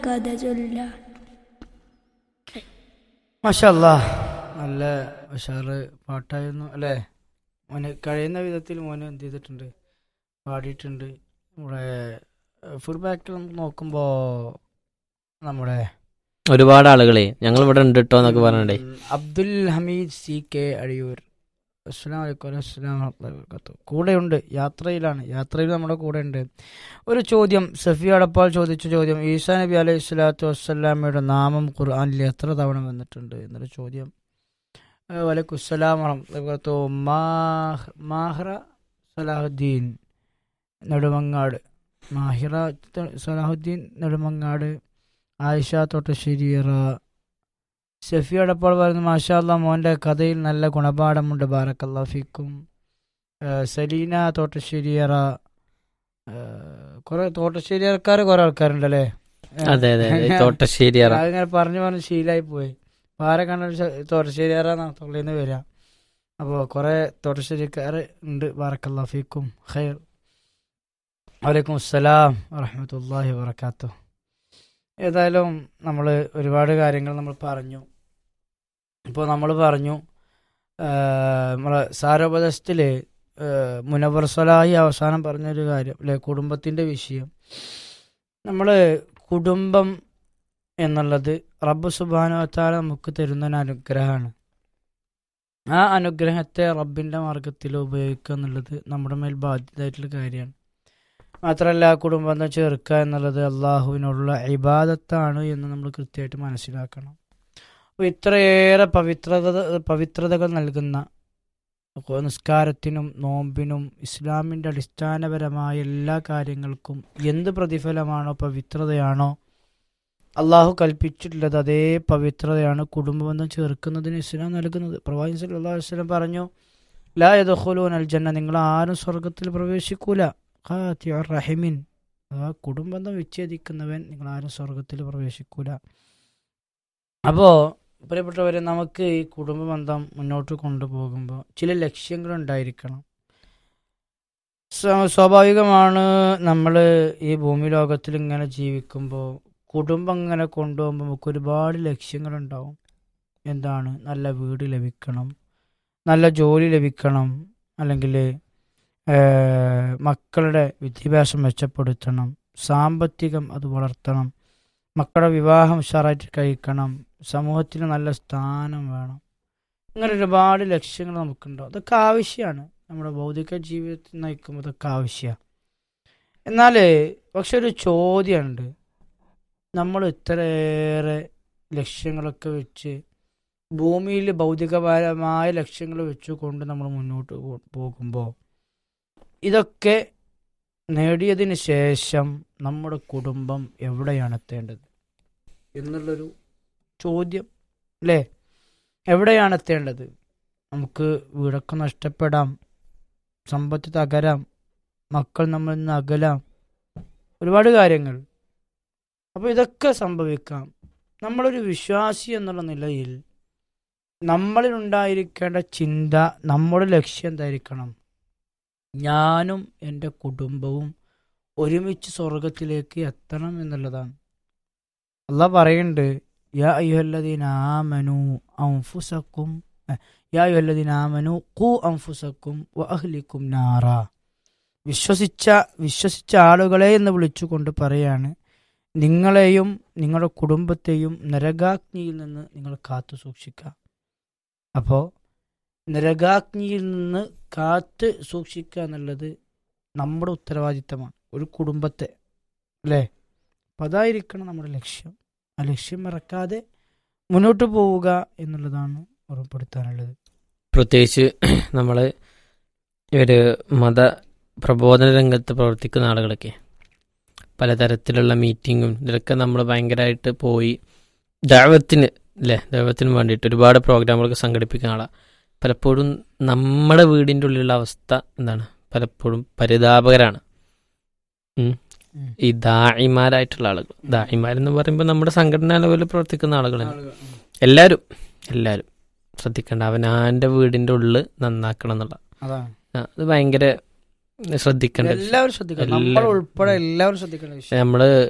കഥ ചൊല്ല മഷല്ല നല്ല ഉഷാറ് പാട്ടായിരുന്നു അല്ലേ മോന് കഴിയുന്ന വിധത്തിൽ മോന് എന്ത് ചെയ്തിട്ടുണ്ട് പാടിയിട്ടുണ്ട് നമ്മുടെ ഫീഡ്ബാക്കിൽ നമുക്ക് നോക്കുമ്പോൾ നമ്മുടെ ഒരുപാട് ആളുകളെ ഞങ്ങൾ ഇവിടെ ഉണ്ട് കേട്ടോ എന്നൊക്കെ പറഞ്ഞിട്ടേ ഉം, അബ്ദുൽ ഹമീദ് സി കെ അഴിയൂർ അസ്സലാം വലൈക്കും അസ്സലാം വറഹ്മത്തുള്ളാഹി വബറകാതുഹു. കൂടെയുണ്ട് യാത്രയിലാണ് യാത്രയിൽ നമ്മുടെ കൂടെ ഉണ്ട് ഒരു ചോദ്യം സഫി അടപ്പാൾ ചോദിച്ച ചോദ്യം ഈസാ നബി അലൈഹി സ്വലാത്തു വസ്സലാമയുടെ നാമം ഖുർആനിൽ എത്ര തവണ വന്നിട്ടുണ്ട് എന്നൊരു ചോദ്യം ഏഹ് വലൈക്കും അസ്സലാം വറഹ്മത്തുള്ളാഹി വബറകാതുഹു. മാഹ്- മാഹ്റ സലാഹുദ്ദീൻ നെടുമങ്ങാട് മാഹിറ ത- സലാഹുദ്ദീൻ നെടുമങ്ങാട് ആയിഷ തൊട്ടശ്ശേരിയറ ഷെഫി അടപ്പാൾ പറയുന്നു മാഷാല്ല മോൻ്റെ കഥയിൽ നല്ല ഗുണപാഠമുണ്ട് ബാറക്കല്ലാ ഫിക്കും ഏഹ് സലീന തോട്ടശ്ശേരിയറ കുറെ തോട്ടശ്ശേരിയറക്കാർ കുറെ ആൾക്കാരുണ്ടല്ലേ അതെ അതെ അതെ തോട്ടശ്ശേരി അറ അതിങ്ങനെ പറഞ്ഞു പറഞ്ഞ് ശീലായി പോയി പാര കണ്ട തോട്ടശ്ശേരിയറാന്നാ തൊള്ളിന്ന് വരിക അപ്പോൾ കുറെ തോട്ടശ്ശേരിക്കാർ ഉണ്ട് ബാറക്കല്ലാ ഫിക്കും ഖൈർ വലൈക്കും അസ്സലാം വറഹമത്തല്ലാഹി വബർക്കാത്തു ഏതായാലും നമ്മൾ ഒരുപാട് കാര്യങ്ങൾ നമ്മൾ പറഞ്ഞു ഇപ്പോൾ നമ്മൾ പറഞ്ഞു നമ്മളെ സാരോപദസ്ഥത്തിൽ മുനവർ സലാഹി അവസാനം പറഞ്ഞൊരു കാര്യം അല്ലെ കുടുംബത്തിൻ്റെ വിഷയം നമ്മൾ കുടുംബം എന്നുള്ളത് റബ്ബ് സുബാനുവത്താല നമുക്ക് തരുന്ന ഒരു അനുഗ്രഹമാണ് ആ അനുഗ്രഹത്തെ റബ്ബിൻ്റെ മാർഗത്തിൽ ഉപയോഗിക്കുക എന്നുള്ളത് നമ്മുടെ മേൽ ബാധ്യതയായിട്ടുള്ള കാര്യമാണ് മാത്രമല്ല കുടുംബം ചേർക്കുക എന്നുള്ളത് അള്ളാഹുവിനുള്ള ഇബാദത്താണ് എന്ന് നമ്മൾ കൃത്യമായിട്ട് മനസ്സിലാക്കണം അപ്പോൾ ഇത്രയേറെ പവിത്രത പവിത്രതകൾ നൽകുന്ന നിസ്കാരത്തിനും നോമ്പിനും ഇസ്ലാമിൻ്റെ അടിസ്ഥാനപരമായ എല്ലാ കാര്യങ്ങൾക്കും എന്ത് പ്രതിഫലമാണോ പവിത്രതയാണോ അള്ളാഹു കൽപ്പിച്ചിട്ടുള്ളത് അതേ പവിത്രതയാണ് കുടുംബബന്ധം ചേർക്കുന്നതിന് ഇസ്ലാം നൽകുന്നത് പ്രവാചകൻ സല്ലല്ലാഹു അലൈഹി വസല്ലം പറഞ്ഞു ലാ യദ്ഖുലൂന അൽ ജന്ന നിങ്ങൾ ആരും സ്വർഗത്തിൽ പ്രവേശിക്കൂല ഖാത്തിഉർ റഹിമിൻ അഥവാ കുടുംബന്ധം വിച്ഛേദിക്കുന്നവൻ നിങ്ങൾ ആരും സ്വർഗത്തിൽ പ്രവേശിക്കൂല അപ്പോൾ പ്രിയപ്പെട്ടവരെ നമുക്ക് ഈ കുടുംബ ബന്ധം മുന്നോട്ട് കൊണ്ടുപോകുമ്പോൾ ചില ലക്ഷ്യങ്ങൾ ഉണ്ടായിരിക്കണം സ്വ- സ്വാഭാവികമാണ് നമ്മൾ ഈ ഭൂമി ലോകത്തിൽ ഇങ്ങനെ ജീവിക്കുമ്പോൾ കുടുംബം ഇങ്ങനെ കൊണ്ടുപോകുമ്പോൾ നമുക്ക് ഒരുപാട് ലക്ഷ്യങ്ങളുണ്ടാവും എന്താണ് നല്ല വീട് ലഭിക്കണം നല്ല ജോലി ലഭിക്കണം അല്ലെങ്കിൽ മക്കളുടെ വിദ്യാഭ്യാസം മെച്ചപ്പെടുത്തണം സാമ്പത്തികം അത് വളർത്തണം മക്കളുടെ വിവാഹം ഉഷാറായിട്ട് കഴിക്കണം സമൂഹത്തിന് നല്ല സ്ഥാനം വേണം ഇങ്ങനെ ഒരുപാട് ലക്ഷ്യങ്ങൾ നമുക്കുണ്ടാവും അതൊക്കെ ആവശ്യമാണ് നമ്മുടെ ഭൗതിക ജീവിതത്തിൽ നയിക്കുമ്പോൾ അതൊക്കെ ആവശ്യമാണ് എന്നാൽ പക്ഷെ ഒരു ചോദ്യമുണ്ട് നമ്മൾ ഇത്രയേറെ ലക്ഷ്യങ്ങളൊക്കെ വെച്ച് ഭൂമിയിൽ ഭൗതികപരമായ ലക്ഷ്യങ്ങൾ വെച്ചുകൊണ്ട് നമ്മൾ മുന്നോട്ട് പോ- പോകുമ്പോൾ ഇതൊക്കെ നേടിയതിന് ശേഷം നമ്മുടെ കുടുംബം എവിടെയാണ് എത്തേണ്ടത് എന്നുള്ളൊരു ചോദ്യം അല്ലേ എവിടെയാണ് എത്തേണ്ടത് നമുക്ക് വീടൊക്കെ നഷ്ടപ്പെടാം സമ്പത്ത് തകരാം മക്കൾ നമ്മളിൽ നിന്ന് അകലാം ഒരുപാട് കാര്യങ്ങൾ അപ്പോൾ ഇതൊക്കെ സംഭവിക്കാം നമ്മളൊരു വിശ്വാസി എന്നുള്ള നിലയിൽ നമ്മളിൽ ഉണ്ടായിരിക്കേണ്ട ചിന്ത നമ്മുടെ ലക്ഷ്യം എന്തായിരിക്കണം ഞാനും എൻ്റെ കുടുംബവും ഒരുമിച്ച് സ്വർഗത്തിലേക്ക് എത്തണം എന്നുള്ളതാണ് അള്ളാഹ് പറയുന്നുണ്ട് യാ അയ്യുഹല്ലദീന ആമനു അൻഫുസക്കും ഏ, യാ അയ്യുഹല്ലദീന ആമനു ഖു അൻഫുസക്കും വ അഹ്ലിക്കും നാറ വിശ്വസിച്ച വിശ്വസിച്ച ആളുകളെ എന്ന് വിളിച്ചുകൊണ്ട് പറയാണ് നിങ്ങളെയും നിങ്ങളുടെ കുടുംബത്തെയും നരകാഗ്നിയിൽ നിന്ന് നിങ്ങൾ കാത്തു സൂക്ഷിക്കുക അപ്പോൾ നരകാഗ്നിയിൽ നിന്ന് കാത്ത് സൂക്ഷിക്കുക എന്നുള്ളത് നമ്മുടെ ഉത്തരവാദിത്തമാണ് ഒരു കുടുംബത്തെ അല്ലേ അപ്പം അതായിരിക്കണം നമ്മുടെ ലക്ഷ്യം ആ ലക്ഷ്യം മറക്കാതെ മുന്നോട്ട് പോവുക എന്നുള്ളതാണ് ഉറപ്പെടുത്താനുള്ളത് പ്രത്യേകിച്ച് നമ്മൾ ഒരു മത പ്രബോധന രംഗത്ത് പ്രവർത്തിക്കുന്ന ആളുകളൊക്കെ പലതരത്തിലുള്ള മീറ്റിങ്ങും ഇതിലൊക്കെ നമ്മൾ ഭയങ്കരമായിട്ട് പോയി ദൈവത്തിന് അല്ലേ ദൈവത്തിന് വേണ്ടിയിട്ട് ഒരുപാട് പ്രോഗ്രാമുകളൊക്കെ സംഘടിപ്പിക്കുന്ന ആളാണ് പലപ്പോഴും നമ്മുടെ വീടിൻ്റെ ഉള്ളിലുള്ള അവസ്ഥ എന്താണ് പലപ്പോഴും പരിതാപകരാണ് ഉം. ഉം. ഈ ദായിമാരായിട്ടുള്ള ആളുകൾ ദായിമാരെന്ന് പറയുമ്പോൾ നമ്മുടെ സംഘടനാ ലെവലിൽ പ്രവർത്തിക്കുന്ന ആളുകളാണ് എല്ലാവരും എല്ലാവരും ശ്രദ്ധിക്കേണ്ട അവനാൻ്റെ വീടിൻ്റെ ഉള്ളിൽ നന്നാക്കണം എന്നുള്ള അതാണ് ആ, അത് ഭയങ്കര ശ്രദ്ധിക്കേണ്ട ഒരു എല്ലാവരും ശ്രദ്ധിക്കണം നമ്മൾ എല്ലാവരും. ഉൾപ്പെടെ എല്ലാവരും ശ്രദ്ധിക്കേണ്ട വിഷയം നമ്മള്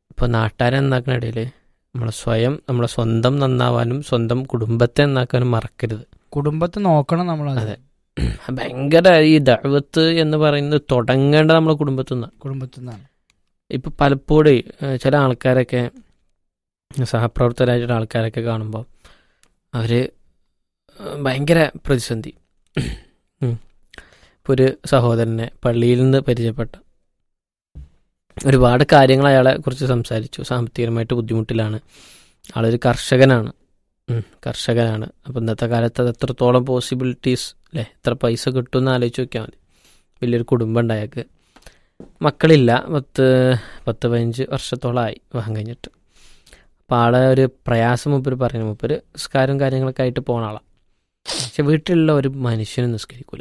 ഇപ്പോൾ നാട്ടുകാരെ നന്നാക്കുന്ന ഇടയിൽ നമ്മളെ സ്വയം നമ്മളെ സ്വന്തം നന്നാവാനും സ്വന്തം കുടുംബത്തെ നന്നാക്കാനും മറക്കരുത് കുടുംബത്തെ നോക്കണം നമ്മൾ അതെ. ഭയങ്കര ഈ ദഴവത്ത് എന്ന് പറയുന്നത് തുടങ്ങേണ്ടത് നമ്മളെ കുടുംബത്തിൽ നിന്നാണ് കുടുംബത്തിൽ നിന്നാണ് ഇപ്പം പലപ്പോഴും ഏഹ്, ചില ആൾക്കാരൊക്കെ സഹപ്രവർത്തകരായിട്ടുള്ള ആൾക്കാരൊക്കെ കാണുമ്പോൾ അവർ ഭയങ്കര പ്രതിസന്ധി ഇപ്പോൾ ഒരു സഹോദരനെ പള്ളിയിൽ നിന്ന് പരിചയപ്പെട്ട ഒരുപാട് കാര്യങ്ങൾ അയാളെ കുറിച്ച് സംസാരിച്ചു സാമ്പത്തികമായിട്ട് ബുദ്ധിമുട്ടിലാണ് ആളൊരു കർഷകനാണ് ഉം, കർഷകനാണ് അപ്പം ഇന്നത്തെ കാലത്ത് അത് എത്രത്തോളം പോസിബിലിറ്റീസ് അല്ലേ എത്ര പൈസ കിട്ടുമെന്ന് ആലോചിച്ച് നോക്കിയാൽ മതി വലിയൊരു കുടുംബം ഉണ്ടായക്ക് മക്കളില്ല പത്ത് പത്ത് പതിനഞ്ച് വർഷത്തോളമായി വിവാഹം കഴിഞ്ഞിട്ട് അപ്പോൾ ആളെ ഒരു പ്രയാസം മുപ്പര് പറയുന്നു മുപ്പര് നിസ്കാരവും കാര്യങ്ങളൊക്കെ ആയിട്ട് പോണ ആളാണ് പക്ഷെ വീട്ടിലുള്ള ഒരു മനുഷ്യനും നിസ്കരിക്കൂല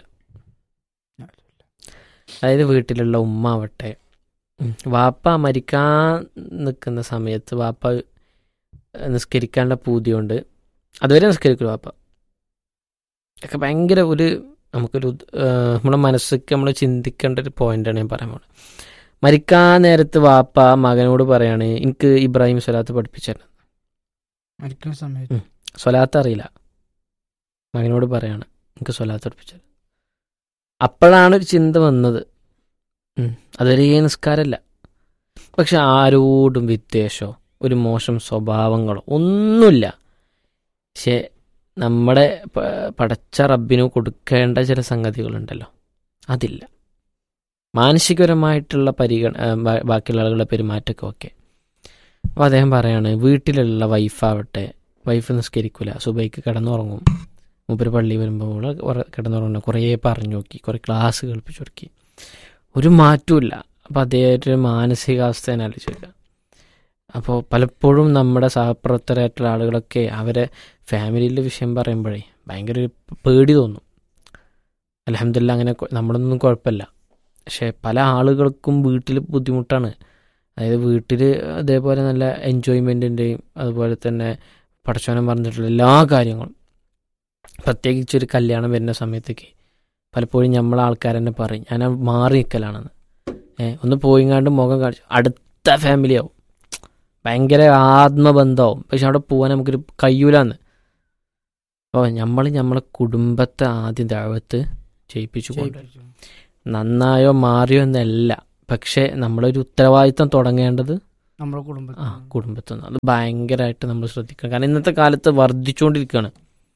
അതായത് വീട്ടിലുള്ള ഉമ്മ ആവട്ടെ ഉം, വാപ്പ മരിക്കാൻ നിൽക്കുന്ന സമയത്ത് വാപ്പ നിസ്കരിക്കാനുള്ള പൂതി കൊണ്ട് അതുവരെ നിസ്കരിക്കില്ല വാപ്പ ഒക്കെ ഭയങ്കര ഒരു നമുക്കൊരു ഏഹ്, നമ്മുടെ മനസ്സിക്ക് നമ്മൾ ചിന്തിക്കേണ്ട ഒരു പോയിന്റാണ് ഞാൻ പറയാൻ പോകുന്നത് മരിക്കാൻ നേരത്ത് വാപ്പ മകനോട് പറയാണ് എനിക്ക് ഇബ്രാഹിം സ്വലാത്ത് പഠിപ്പിച്ചു തരണം മരിക്കുന്ന സമയത്ത് സ്വലാത്ത് അറിയില്ല മകനോട് പറയാണ് എനിക്ക് സ്വലാത്ത് പഠിപ്പിച്ചു തരണം അപ്പോഴാണ് ഒരു ചിന്ത വന്നത് ഉം, അതുവരെ നിസ്കാരമല്ല പക്ഷെ ആരോടും വിദ്വേഷമോ ഒരു മോശം സ്വഭാവങ്ങളോ ഒന്നുമില്ല പക്ഷെ നമ്മുടെ പ- പടച്ച റബ്ബിന് കൊടുക്കേണ്ട ചില സംഗതികളുണ്ടല്ലോ അതില്ല മാനസികപരമായിട്ടുള്ള പരിഗണ ആ, ബാ- ബാക്കിയുള്ള ആളുകളുടെ പെരുമാറ്റമൊക്കെ ഓക്കെ അപ്പോൾ അദ്ദേഹം പറയാണ് വീട്ടിലുള്ള വൈഫാവട്ടെ വൈഫ് നിസ്കരിക്കൂല സുബൈക്ക് കിടന്നുറങ്ങും മൂപ്പര് പള്ളി വരുമ്പോൾ കിടന്നുറങ്ങുന്ന കുറേ പറഞ്ഞു നോക്കി കുറേ ക്ലാസ് കേൾപ്പിച്ചു കൊടുക്കി ഒരു മാറ്റമില്ല അപ്പോൾ അദ്ദേഹത്തിൻ്റെ ഒരു മാനസികാവസ്ഥ ഞാൻ ആലോചിക്കുക അപ്പോൾ പലപ്പോഴും നമ്മുടെ സഹപ്രവർത്തകരായിട്ടുള്ള ആളുകളൊക്കെ അവരെ ഫാമിലിയിലെ വിഷയം പറയുമ്പോഴേ ഭയങ്കര ഒരു പേടി തോന്നും അലഹമില്ല അങ്ങനെ കൊ- നമ്മളൊന്നും കുഴപ്പമില്ല പക്ഷേ പല ആളുകൾക്കും വീട്ടിൽ ബുദ്ധിമുട്ടാണ് അതായത് വീട്ടിൽ അതേപോലെ നല്ല എൻജോയ്മെൻറ്റിൻ്റെയും അതുപോലെ തന്നെ പടച്ചോനം പറഞ്ഞിട്ടുള്ള എല്ലാ കാര്യങ്ങളും പ്രത്യേകിച്ച് ഒരു കല്യാണം വരുന്ന സമയത്തേക്ക് പലപ്പോഴും നമ്മളെ ആൾക്കാർ തന്നെ പറയും ഞാൻ ആ മാറി നിൽക്കലാണെന്ന് ഏ ഒന്ന് പോയിങ്ങാണ്ട് മുഖം കാണിച്ചു അടുത്ത ഫാമിലിയാവും ഭയങ്കര ആത്മബന്ധമാവും പക്ഷെ അവിടെ പോകാൻ നമുക്കൊരു കഴിയൂലെന്ന് അപ്പോൾ നമ്മൾ നമ്മളെ കുടുംബത്തെ ആദ്യം ദഴവത്ത് ചെയ്യിപ്പിച്ചു കൊണ്ടുവരും നന്നായോ മാറിയോ എന്നല്ല പക്ഷേ നമ്മളൊരു ഉത്തരവാദിത്തം തുടങ്ങേണ്ടത് നമ്മുടെ കുടുംബത്തിൽ ആ കുടുംബത്തിൽ നിന്ന് അത് ഭയങ്കരമായിട്ട് നമ്മൾ ശ്രദ്ധിക്കണം കാരണം ഇന്നത്തെ കാലത്ത് വർദ്ധിച്ചുകൊണ്ടിരിക്കുകയാണ്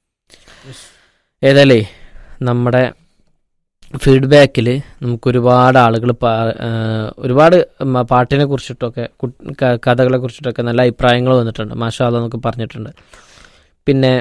ഏതായാലേ നമ്മുടെ ഫീഡ്ബാക്കിൽ നമുക്ക് ഒരുപാട് ആളുകൾ ഒരുപാട് മ- പാട്ടിനെ കുറിച്ചിട്ടൊക്കെ കു- ക- കഥകളെ കുറിച്ചിട്ടൊക്കെ നല്ല അഭിപ്രായങ്ങൾ വന്നിട്ടുണ്ട് മാഷാല്ല നമുക്ക് പറഞ്ഞിട്ടുണ്ട് പിന്നെ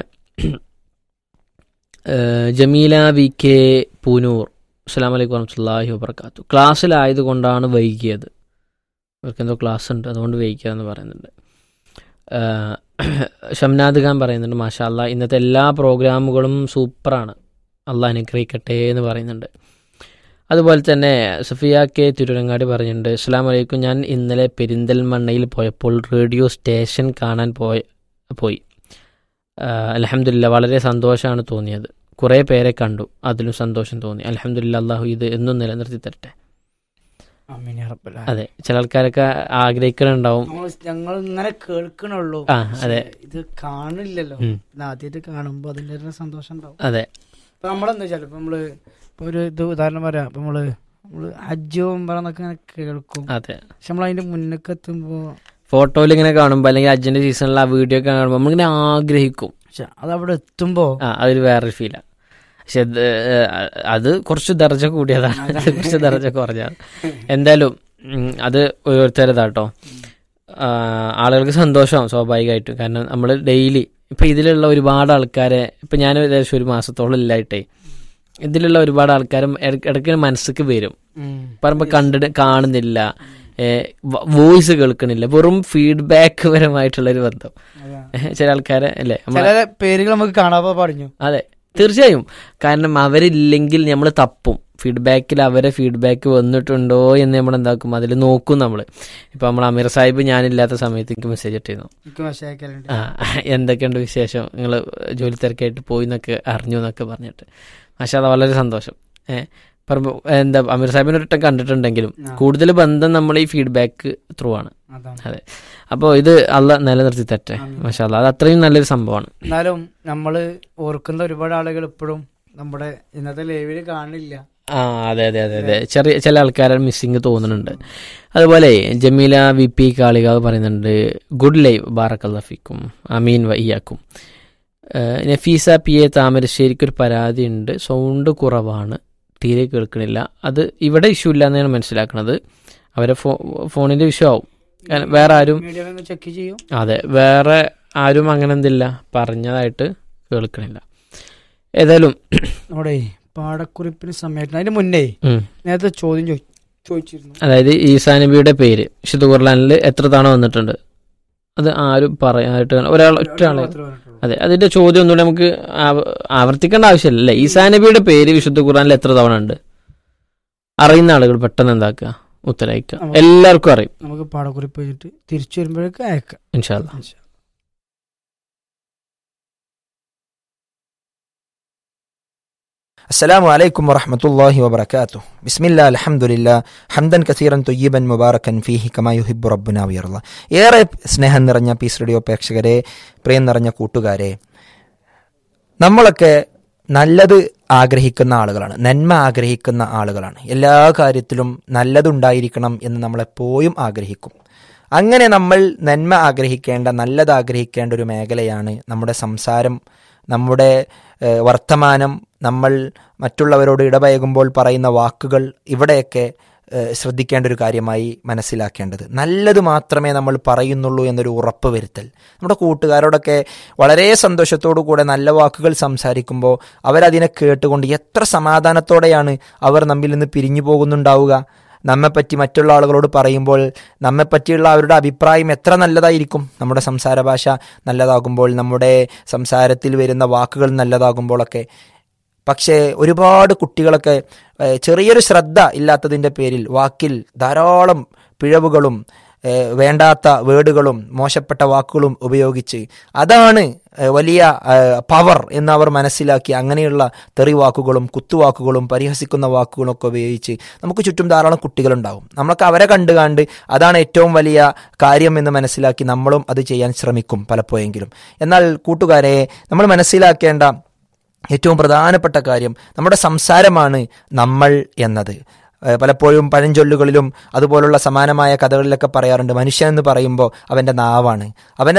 ഏഹ്, ജമീല വി കെ പൂനൂർ അസ്സാം വലൈക്കും വറഹമത്തല്ലാഹി വബർക്കാത്തു ക്ലാസ്സിലായതുകൊണ്ടാണ് വൈകിയത് അവർക്ക് എന്തോ ക്ലാസ് ഉണ്ട് അതുകൊണ്ട് വൈകിക്കുക എന്ന് പറയുന്നുണ്ട് ഏഹ്, ഷംനാദ് ഖാൻ പറയുന്നുണ്ട് മാഷാ അല്ലാ ഇന്നത്തെ എല്ലാ പ്രോഗ്രാമുകളും സൂപ്പറാണ് അള്ളാഹ് അനുഗ്രഹിക്കട്ടെ എന്ന് പറയുന്നുണ്ട് അതുപോലെ തന്നെ സഫിയ കെ തിരുരങ്ങാടി പറഞ്ഞിട്ടുണ്ട് അസ്സാം വലൈക്കും ഞാൻ ഇന്നലെ പെരിന്തൽമണ്ണയിൽ പോയപ്പോൾ റേഡിയോ സ്റ്റേഷൻ കാണാൻ പോയ പോയി അലഹമില്ല വളരെ സന്തോഷമാണ് തോന്നിയത് കുറേ പേരെ കണ്ടു അതിലും സന്തോഷം തോന്നി അലഹമില്ല അള്ളാഹു ഇത് എന്നും നിലനിർത്തി തരട്ടെ ആമീൻ യാ റബ്ബൽ ആലമീൻ. അതെ ചില ആൾക്കാരൊക്കെ ആഗ്രഹിക്കുന്നുണ്ടാവും നമ്മള് ഞങ്ങൾ ഇങ്ങനെ കേൾക്കണുള്ളൂ ആ അതെ ഇത് കാണില്ലല്ലോ ഉം. ആദ്യമായിട്ട് കാണുമ്പോ അതിന്റെ ഒരു സന്തോഷം ഉണ്ടാവും അതെ ഇപ്പൊ നമ്മളെന്താ വെച്ചാൽ ഇപ്പൊ നമ്മള് ഇപ്പൊ ഒരു ഇത് ഉദാഹരണം പറയാം ഇപ്പൊ നമ്മള് നമ്മള് ഹജ്ജ് ഒമ്പറന്നൊക്കെ ഇങ്ങനെ കേൾക്കും അതെ പക്ഷെ നമ്മൾ അതിന്റെ മുന്നേക്ക് എത്തുമ്പോ ഫോട്ടോയിൽ ഇങ്ങനെ കാണുമ്പോൾ അല്ലെങ്കിൽ അജ്ജന്റെ സീസണിൽ ആ വീഡിയോ ഒക്കെ കാണുമ്പോൾ നമ്മളിങ്ങനെ ആഗ്രഹിക്കും പക്ഷെ അത് അവിടെ എത്തുമ്പോ ആ അതൊരു വേറൊരു ഫീലാണ് പക്ഷെ അത് ഏഹ്, അത് കുറച്ച് ദർജ കൂടിയതാണ് അത് കുറച്ച് ദർജ കുറഞ്ഞതാണ് എന്തായാലും ഉം, അത് ഓരോരുത്തരതാട്ടോ ആ, ആളുകൾക്ക് സന്തോഷമാവും സ്വാഭാവികമായിട്ടും കാരണം നമ്മൾ ഡെയിലി ഇപ്പം ഇതിലുള്ള ഒരുപാട് ആൾക്കാരെ ഇപ്പം ഞാൻ ഏകദേശം ഒരു മാസത്തോളം ഇല്ലായിട്ടേ ഇതിലുള്ള ഒരുപാട് ആൾക്കാരും ഇടയ്ക്ക് മനസ്സിക്ക് വരും പറയുമ്പോൾ കണ്ടിട്ട് കാണുന്നില്ല വോയിസ് കേൾക്കണില്ല വെറും ഫീഡ്ബാക്ക് പരമായിട്ടുള്ള ഒരു ബന്ധം ഏഹ്, ചില ആൾക്കാരെ അല്ലേ നമ്മളെ- ചില പേരുകൾ നമുക്ക് കാണാതെ പറഞ്ഞു അതെ തീർച്ചയായും കാരണം അവരില്ലെങ്കിൽ നമ്മൾ തപ്പും ഫീഡ്ബാക്കിൽ അവരെ ഫീഡ്ബാക്ക് വന്നിട്ടുണ്ടോ എന്ന് നമ്മൾ എന്താക്കും അതിൽ നോക്കും നമ്മൾ ഇപ്പൊ നമ്മൾ അമീർ സാഹിബ് ഞാനില്ലാത്ത സമയത്ത് എനിക്ക് മെസ്സേജ് ഇട്ടിരുന്നു എനിക്ക് മെസ്സേജ് ആ എന്തൊക്കെയുണ്ട് വിശേഷം നിങ്ങൾ ജോലി തിരക്കായിട്ട് പോയി എന്നൊക്കെ അറിഞ്ഞു എന്നൊക്കെ പറഞ്ഞിട്ട് പക്ഷെ അത് വളരെ സന്തോഷം ഏഹ് പറയുമ്പോ എന്താ അമീർ സാഹിബിനെ ഒരിട്ടം കണ്ടിട്ടുണ്ടെങ്കിലും ആ. കൂടുതൽ ബന്ധം നമ്മൾ ഈ ഫീഡ്ബാക്ക് ത്രൂ ആണ് അതാണ് അപ്പോൾ ഇത് അല്ല നിലനിർത്തി തട്ടെ ആമീൻ. മാഷാല്ല അത് അത്രയും നല്ലൊരു സംഭവമാണ് എന്നാലും നമ്മൾ ഓർക്കുന്ന ഒരുപാട് ആളുകൾ ഇപ്പോഴും നമ്മുടെ ഇന്നത്തെ ലൈവില് കാണില്ല ആ അതെ അതെ അതെ അതെ ചെറിയ ചില ആൾക്കാരെ മിസ്സിങ് തോന്നുന്നുണ്ട് അതുപോലെ ജമീല വി പി കാളികാവ് പറയുന്നുണ്ട് ഗുഡ് ലൈവ് ബാറക്കല്ലഫിക്കും അമീൻ വയ്യാക്കും ഏഹ് നഫീസ പി എ താമരശ്ശേരിക്ക് ഒരു പരാതി ഉണ്ട് സൗണ്ട് കുറവാണ് തീരെ കേൾക്കണില്ല അത് ഇവിടെ ഇഷ്യൂ ഇല്ല എന്നാണ് മനസ്സിലാക്കുന്നത് അവരെ ഫോ ഫോണിന്റെ ഇഷ്യൂ ആവും കാരണം വേറെ ആരും മീഡിയ ഒന്ന് ചെക്ക് ചെയ്യും അതെ വേറെ ആരും അങ്ങനെ എന്തില്ല പറഞ്ഞതായിട്ട് കേൾക്കണില്ല ഏതായാലും നമ്മുടെ പാടക്കുറിപ്പിന് സമയത്ത് അതിന് മുന്നേ ഉം. നേരത്തെ ചോദ്യം ചോദി- ചോദിച്ചിരുന്നു അതായത് ഈസാ നബിയുടെ പേര് വിശുദ്ധ ഖുർലാനിൽ എത്ര തവണ വന്നിട്ടുണ്ട് അത് ആരും പറയാനായിട്ട് ഒരാൾ ഒറ്റ ആളെ മാത്രമേ പറഞ്ഞിട്ടുള്ളൂ. അതെ അതിന്റെ ചോദ്യം ഒന്നുകൂടെ നമുക്ക് ആവ- ആവർത്തിക്കേണ്ട ആവശ്യമില്ല അല്ലേ ഈസാ നബിയുടെ പേര് വിശുദ്ധ ഖുർആനിൽ എത്ര തവണ ഉണ്ട് അറിയുന്ന ആളുകൾ പെട്ടെന്ന് എന്താക്കുക ഉത്തരയിക്കുക നമുക്ക് എല്ലാവർക്കും അറിയും നമുക്ക് പാടക്കുറിപ്പ് കഴിഞ്ഞിട്ട് തിരിച്ചു വരുമ്പോഴേക്ക് അയക്കാം ഇൻഷാല്ല السلام عليكم ورحمة الله وبركاته بسم الله الحمد لله حمدا كثيرا طيبا مباركا فيه كما يحب ربنا ويرضى ഏറെ സ്നേഹം നിറഞ്ഞ പീസ് റേഡിയോ പ്രേക്ഷകരെ പ്രിയം നിറഞ്ഞ കൂട്ടുകാരെ നമ്മളൊക്കെ നല്ലത് ആഗ്രഹിക്കുന്ന ആളുകളാണ് നന്മ ആഗ്രഹിക്കുന്ന ആളുകളാണ് എല്ലാ കാര്യത്തിലും നല്ലതുണ്ടായിരിക്കണം എന്ന് നമ്മളെപ്പോഴും ആഗ്രഹിക്കും അങ്ങനെ നമ്മൾ നന്മ ആഗ്രഹിക്കേണ്ട നല്ലത് ആഗ്രഹിക്കേണ്ട ഒരു മേഖലയാണ് നമ്മുടെ സംസാരം നമ്മുടെ ഏഹ്, വർത്തമാനം നമ്മൾ മറ്റുള്ളവരോട് ഇടപഴകുമ്പോൾ പറയുന്ന വാക്കുകൾ ഇവിടെയൊക്കെ ഏഹ്, ശ്രദ്ധിക്കേണ്ട ഒരു കാര്യമായി മനസ്സിലാക്കേണ്ടത് നല്ലത് മാത്രമേ നമ്മൾ പറയുന്നുള്ളൂ എന്നൊരു ഉറപ്പ് വരുത്തൽ നമ്മുടെ കൂട്ടുകാരോടൊക്കെ വളരെ സന്തോഷത്തോടു കൂടെ നല്ല വാക്കുകൾ സംസാരിക്കുമ്പോൾ അവരതിനെ കേട്ടുകൊണ്ട് എത്ര സമാധാനത്തോടെയാണ് അവർ നമ്മിൽ നിന്ന് പിരിഞ്ഞു പോകുന്നുണ്ടാവുക നമ്മെപ്പറ്റി മറ്റുള്ള ആളുകളോട് പറയുമ്പോൾ നമ്മെപ്പറ്റിയുള്ള അവരുടെ അഭിപ്രായം എത്ര നല്ലതായിരിക്കും നമ്മുടെ സംസാര ഭാഷ നല്ലതാകുമ്പോൾ നമ്മുടെ സംസാരത്തിൽ വരുന്ന വാക്കുകൾ നല്ലതാകുമ്പോഴൊക്കെ പക്ഷേ ഒരുപാട് കുട്ടികളൊക്കെ ഏഹ്, ചെറിയൊരു ശ്രദ്ധ ഇല്ലാത്തതിൻ്റെ പേരിൽ വാക്കിൽ ധാരാളം പിഴവുകളും ഏഹ്, വേണ്ടാത്ത വേർഡുകളും മോശപ്പെട്ട വാക്കുകളും ഉപയോഗിച്ച് അതാണ് ഏഹ്, വലിയ പവർ എന്ന് അവർ മനസ്സിലാക്കി അങ്ങനെയുള്ള തെറി വാക്കുകളും കുത്തുവാക്കുകളും പരിഹസിക്കുന്ന വാക്കുകളും ഒക്കെ ഉപയോഗിച്ച് നമുക്ക് ചുറ്റും ധാരാളം കുട്ടികളുണ്ടാവും നമ്മളൊക്കെ അവരെ കണ്ടു കണ്ട് അതാണ് ഏറ്റവും വലിയ കാര്യം എന്ന് മനസ്സിലാക്കി നമ്മളും അത് ചെയ്യാൻ ശ്രമിക്കും പലപ്പോഴെങ്കിലും എന്നാൽ കൂട്ടുകാരെ നമ്മൾ മനസ്സിലാക്കേണ്ട ഏറ്റവും പ്രധാനപ്പെട്ട കാര്യം നമ്മുടെ സംസാരമാണ് നമ്മൾ എന്നത് ഏഹ് പലപ്പോഴും പഴഞ്ചൊല്ലുകളിലും അതുപോലുള്ള സമാനമായ കഥകളിലൊക്കെ പറയാറുണ്ട് മനുഷ്യൻ എന്ന് പറയുമ്പോൾ അവൻ്റെ നാവാണ് അവൻ്റെ